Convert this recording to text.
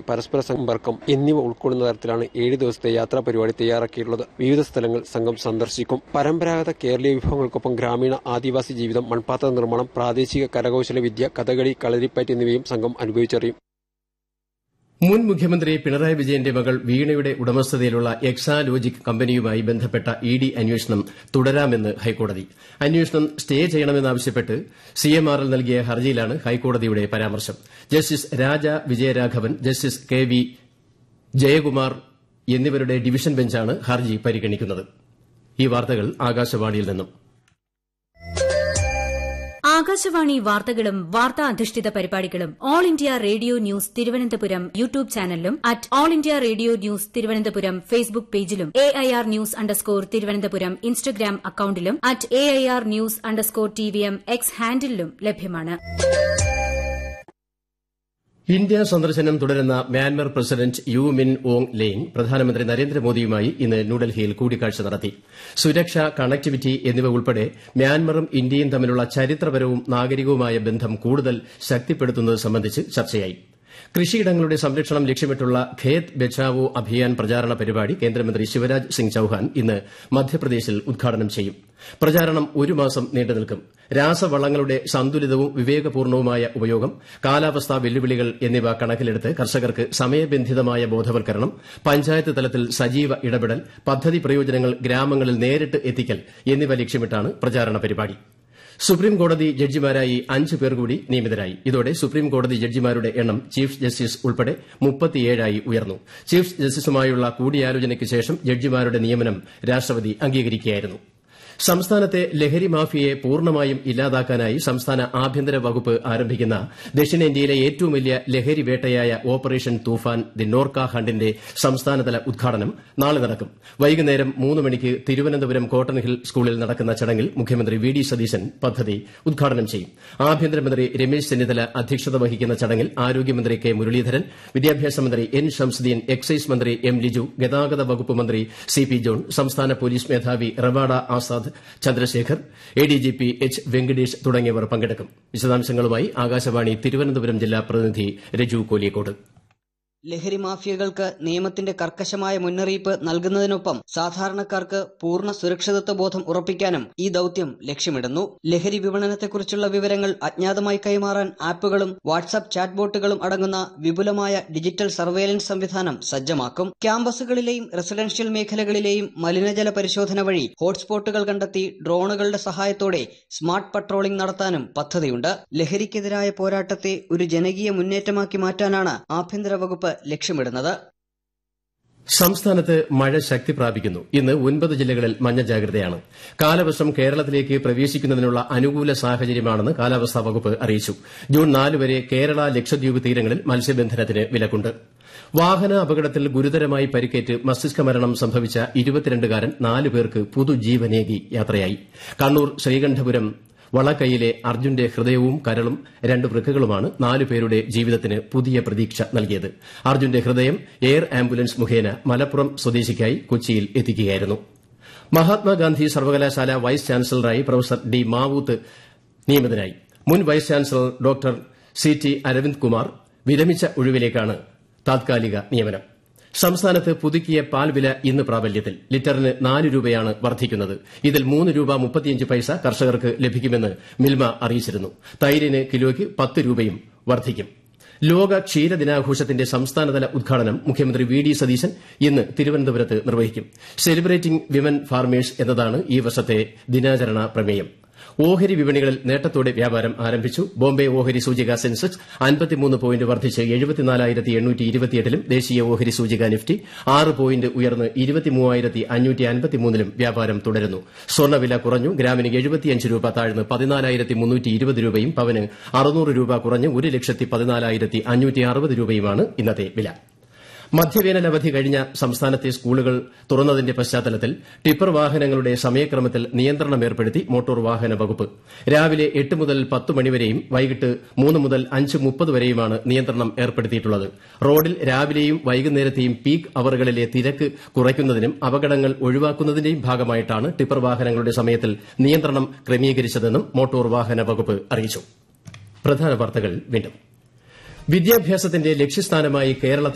പരസ്പര സമ്പർക്കം എന്നിവ ഉൾക്കൊള്ളുന്ന തരത്തിലാണ് ഏഴ് ദിവസത്തെ യാത്രാ പരിപാടി തയ്യാറാക്കിയിട്ടുള്ളത് വിവിധ സ്ഥലങ്ങൾ സംഘം സന്ദർശിക്കും പരമ്പരാഗത കേരളീയ വിഭവങ്ങൾക്കൊപ്പം ഗ്രാമീണ ആദിവാസി ജീവിതം മൺപാത്ര നിർമ്മാണം പ്രാദേശിക കരകൌശല വിദ്യ കഥകളി കളരിപ്പയറ്റ് എന്നിവയും സംഘം അനുഭവിച്ചറിയും മുൻ മുഖ്യമന്ത്രി പിണറായി വിജയന്റെ മകൾ വീണയുടെ ഉടമസ്ഥതയിലുള്ള എക്സാലോജിക് കമ്പനിയുമായി ബന്ധപ്പെട്ട ഇ ഡി അന്വേഷണം തുടരാമെന്ന് ഹൈക്കോടതി അന്വേഷണം സ്റ്റേ ചെയ്യണമെന്നാവശ്യപ്പെട്ട് സിഎംആർഎൽ നൽകിയ ഹർജിയിലാണ് ഹൈക്കോടതിയുടെ പരാമർശം justice Raja Vijayaraghavan justice K V Jayakumar എന്നിവരുടെ ഡിവിഷൻ ബെഞ്ചാണ് ഹർജി പരിഗണിക്കുന്നത് ഈ വാർത്തകൾ ആകാശവാണിയിൽ നിന്നും ആകാശവാണി വാർത്തകളും വാർത്താ അധിഷ്ഠിത പരിപാടികളും all India radio news Thiruvananthapuram YouTube ചാനലിലും at all India radio news Thiruvananthapuram Facebook പേജിലും A I R news underscore Thiruvananthapuram Instagram അക്കൌണ്ടിലും at A I R news underscore T V M X ഹാൻഡിലും ലഭ്യമാണ് ഇന്ത്യ സന്ദർശനം തുടരുന്ന Myanmar president U Min Aung Hlaing പ്രധാനമന്ത്രി നരേന്ദ്രമോദിയുമായി ഇന്ന് ന്യൂഡൽഹിയിൽ കൂടിക്കാഴ്ച നടത്തി സുരക്ഷ കണക്ടിവിറ്റി എന്നിവ ഉൾപ്പെടെ മ്യാൻമറും ഇന്ത്യയും തമ്മിലുള്ള ചരിത്രപരവും നാഗരികവുമായ ബന്ധം കൂടുതൽ ശക്തിപ്പെടുത്തുന്നത് സംബന്ധിച്ച് ചർച്ചയായി കൃഷിയിടങ്ങളുടെ സംരക്ഷണം ലക്ഷ്യമിട്ടുള്ള ഖേത് ബച്ചാവോ അഭിയാൻ പ്രചാരണ പരിപാടി കേന്ദ്രമന്ത്രി ശിവരാജ് സിംഗ് ചൌഹാൻ ഇന്ന് മധ്യപ്രദേശിൽ ഉദ്ഘാടനം ചെയ്യും പ്രചാരണം ഒരു മാസം നീണ്ടുനിൽക്കും രാസവളങ്ങളുടെ സന്തുലിതവും വിവേകപൂർണവുമായ ഉപയോഗം കാലാവസ്ഥാ വെല്ലുവിളികൾ എന്നിവ കണക്കിലെടുത്ത് കർഷകർക്ക് സമയബന്ധിതമായ ബോധവൽക്കരണം പഞ്ചായത്ത് തലത്തിൽ സജീവ ഇടപെടൽ പദ്ധതി പ്രയോജനങ്ങൾ ഗ്രാമങ്ങളിൽ നേരിട്ട് എത്തിക്കൽ എന്നിവ ലക്ഷ്യമിട്ടാണ് പ്രചാരണ പരിപാടി സുപ്രീംകോടതി ജഡ്ജിമാരായി അഞ്ച് പേർ കൂടി നിയമിതരായി ഇതോടെ സുപ്രീംകോടതി ജഡ്ജിമാരുടെ എണ്ണം ചീഫ് ജസ്റ്റിസ് ഉൾപ്പെടെ മുപ്പത്തിയേഴായി ഉയർന്നു ചീഫ് ജസ്റ്റിസുമായുള്ള കൂടിയാലോചനയ്ക്ക് ശേഷം ജഡ്ജിമാരുടെ നിയമനം രാഷ്ട്രപതി അംഗീകരിക്കുകയായിരുന്നു സംസ്ഥാനത്തെ ലഹരി മാഫിയയെ പൂർണ്ണമായും ഇല്ലാതാക്കാനായി സംസ്ഥാന ആഭ്യന്തര വകുപ്പ് ആരംഭിക്കുന്ന ദക്ഷിണേന്ത്യയിലെ ഏറ്റവും വലിയ ലഹരി വേട്ടയായ ഓപ്പറേഷൻ തൂഫാൻ ദി നോർക്ക ഹണ്ടിന്റെ സംസ്ഥാനതല ഉദ്ഘാടനം നാളെ നടക്കും വൈകുന്നേരം മൂന്ന് മണിക്ക് തിരുവനന്തപുരം കോട്ടൺ ഹിൽ സ്കൂളിൽ നടക്കുന്ന ചടങ്ങിൽ മുഖ്യമന്ത്രി വി ഡി സതീശൻ പദ്ധതി ഉദ്ഘാടനം ചെയ്യും ആഭ്യന്തരമന്ത്രി രമേശ് ചെന്നിത്തല അധ്യക്ഷത വഹിക്കുന്ന ചടങ്ങിൽ ആരോഗ്യമന്ത്രി കെ മുരളീധരൻ വിദ്യാഭ്യാസ മന്ത്രി എൻ ഷംസുദ്ദീൻ എക്സൈസ് മന്ത്രി എം ലിജു ഗതാഗത വകുപ്പ് മന്ത്രി സി പി ജോൺ സംസ്ഥാന പോലീസ് മേധാവി റവാഡ ആസാദ് ചന്ദ്രശേഖർ എഡിജിപി എച്ച് വെങ്കടേഷ് തുടങ്ങിയവർ പങ്കെടുക്കും വിശദാംശങ്ങളുമായി ആകാശവാണി തിരുവനന്തപുരം ജില്ലാ പ്രതിനിധി രജു കോലിയക്കോട് ലഹരി മാഫിയകൾക്ക് നിയമത്തിന്റെ കർക്കശമായ മുന്നറിയിപ്പ് നൽകുന്നതിനൊപ്പം സാധാരണക്കാർക്ക് പൂർണ്ണ സുരക്ഷിതത്വ ബോധം ഉറപ്പിക്കാനും ഈ ദൌത്യം ലക്ഷ്യമിടുന്നു ലഹരി വിപണനത്തെക്കുറിച്ചുള്ള വിവരങ്ങൾ അജ്ഞാതമായി കൈമാറാൻ ആപ്പുകളും വാട്സാപ്പ് ചാറ്റ് ബോട്ടുകളും അടങ്ങുന്ന വിപുലമായ ഡിജിറ്റൽ സർവേലൻസ് സംവിധാനം സജ്ജമാക്കും ക്യാമ്പസുകളിലെയും റെസിഡൻഷ്യൽ മേഖലകളിലെയും മലിനജല പരിശോധന വഴി ഹോട്ട്സ്പോട്ടുകൾ കണ്ടെത്തി ഡ്രോണുകളുടെ സഹായത്തോടെ സ്മാർട്ട് പട്രോളിംഗ് നടത്താനും പദ്ധതിയുണ്ട് ലഹരിക്കെതിരായ പോരാട്ടത്തെ ഒരു ജനകീയ മുന്നേറ്റമാക്കി മാറ്റാനാണ് ആഭ്യന്തര വകുപ്പ് ലക്ഷ്യമിടുന്നത് സംസ്ഥാനത്ത് മഴ ശക്തി പ്രാപിക്കുന്നു ഇന്ന് ഒൻപത് ജില്ലകളിൽ മഞ്ഞ ജാഗ്രതയാണ് കാലവർഷം കേരളത്തിലേക്ക് പ്രവേശിക്കുന്നതിനുള്ള അനുകൂല സാഹചര്യമാണെന്ന് കാലാവസ്ഥാ വകുപ്പ് അറിയിച്ചു ജൂൺ നാല് വരെ കേരള ലക്ഷദ്വീപ് തീരങ്ങളിൽ മത്സ്യബന്ധനത്തിന് വിലക്കുണ്ട് വാഹന അപകടത്തിൽ ഗുരുതരമായി പരിക്കേറ്റ് മസ്തിഷ്ക മരണം സംഭവിച്ച ഇരുപത്തിരണ്ടുകാരൻ നാല് പേർക്ക് പുതുജീവനേകി യാത്രയായി കണ്ണൂർ ശ്രീകണ്ഠപുരം വളക്കൈയിലെ അർജുന്റെ ഹൃദയവും കരളും രണ്ട് വൃക്കകളുമാണ് നാലു പേരുടെ ജീവിതത്തിന് പുതിയ പ്രതീക്ഷ നൽകിയത് അർജുന്റെ ഹൃദയം എയർ ആംബുലൻസ് മുഖേന മലപ്പുറം സ്വദേശിക്കായി കൊച്ചിയിൽ എത്തിക്കുകയായിരുന്നു മഹാത്മാഗാന്ധി സർവകലാശാല വൈസ് ചാൻസലറായി പ്രൊഫസർ ഡി മാവൂത്ത് നിയമിതനായി മുൻ vice chancellor doctor C T Aravind Kumar വിരമിച്ച ഒഴിവിലേക്കാണ് താത്കാലിക നിയമനം സംസ്ഥാനത്ത് പുതുക്കിയ പാൽ വില ഇന്ന് പ്രാബല്യത്തിൽ ലിറ്ററിന് നാല് രൂപയാണ് വർദ്ധിക്കുന്നത് ഇതിൽ മൂന്ന് രൂപ മുപ്പത്തിയഞ്ച് പൈസ കർഷകർക്ക് ലഭിക്കുമെന്ന് മിൽമ അറിയിച്ചിരുന്നു തൈരിന് കിലോയ്ക്ക് പത്ത് രൂപയും വർദ്ധിക്കും ലോക ക്ഷീരദിനാഘോഷത്തിന്റെ സംസ്ഥാനതല ഉദ്ഘാടനം മുഖ്യമന്ത്രി വി ഡി സതീശൻ ഇന്ന് തിരുവനന്തപുരത്ത് നിർവഹിക്കും സെലിബ്രേറ്റിംഗ് വിമൻ ഫാർമേഴ്സ് എന്നതാണ് ഈ വർഷത്തെ ദിനാചരണ പ്രമേയം ഓഹരി വിപണികളിൽ നേട്ടത്തോടെ വ്യാപാരം ആരംഭിച്ചു ബോംബെ ഓഹരി സൂചിക സെൻസെക്സ് അൻപത്തിമൂന്ന് പോയിന്റ് വർദ്ധിച്ച് എഴുപത്തിനാലായിരത്തി എണ്ണൂറ്റി ഇരുപത്തിയെട്ടിലും ദേശീയ ഓഹരി സൂചിക നിഫ്റ്റി ആറ് പോയിന്റ് ഉയർന്ന് ഇരുപത്തിമൂവായിരത്തി അഞ്ഞൂറ്റി അൻപത്തിമൂന്നിലും വ്യാപാരം തുടരുന്നു സ്വർണ്ണവില കുറഞ്ഞു ഗ്രാമിന് എഴുപത്തിയഞ്ച് രൂപ താഴ്ന്ന് പതിനാലായിരത്തി മുന്നൂറ്റി ഇരുപത് രൂപയും പവന് അറുന്നൂറ് രൂപ കുറഞ്ഞ് ഒരു ലക്ഷത്തി പതിനാലായിരത്തി അഞ്ഞൂറ്റി അറുപത് രൂപയുമാണ് ഇന്നത്തെ വില മധ്യവേനൽ അവധി കഴിഞ്ഞ സംസ്ഥാനത്തെ സ്കൂളുകൾ തുറന്നതിന്റെ പശ്ചാത്തലത്തിൽ ടിപ്പർ വാഹനങ്ങളുടെ സമയക്രമത്തിൽ നിയന്ത്രണം ഏർപ്പെടുത്തി മോട്ടോർ വാഹന വകുപ്പ് രാവിലെ എട്ട് മുതൽ പത്ത് മണിവരെയും വൈകിട്ട് മൂന്ന് മുതൽ അഞ്ച് മുപ്പത് വരെയുമാണ് നിയന്ത്രണം ഏർപ്പെടുത്തിയിട്ടുള്ളത് റോഡിൽ രാവിലെയും വൈകുന്നേരത്തെയും പീക്ക് അവറുകളിലെ തിരക്ക് കുറയ്ക്കുന്നതിനും അപകടങ്ങൾ ഒഴിവാക്കുന്നതിന്റെയും ഭാഗമായിട്ടാണ് ടിപ്പർ വാഹനങ്ങളുടെ സമയത്തിൽ നിയന്ത്രണം ക്രമീകരിച്ചതെന്നും മോട്ടോർ വാഹന വകുപ്പ് അറിയിച്ചു പ്രധാന വാർത്തകൾ വീണ്ടും വിദ്യാഭ്യാസത്തിന്റെ ലക്ഷ്യസ്ഥാനമായി കേരളത്തെ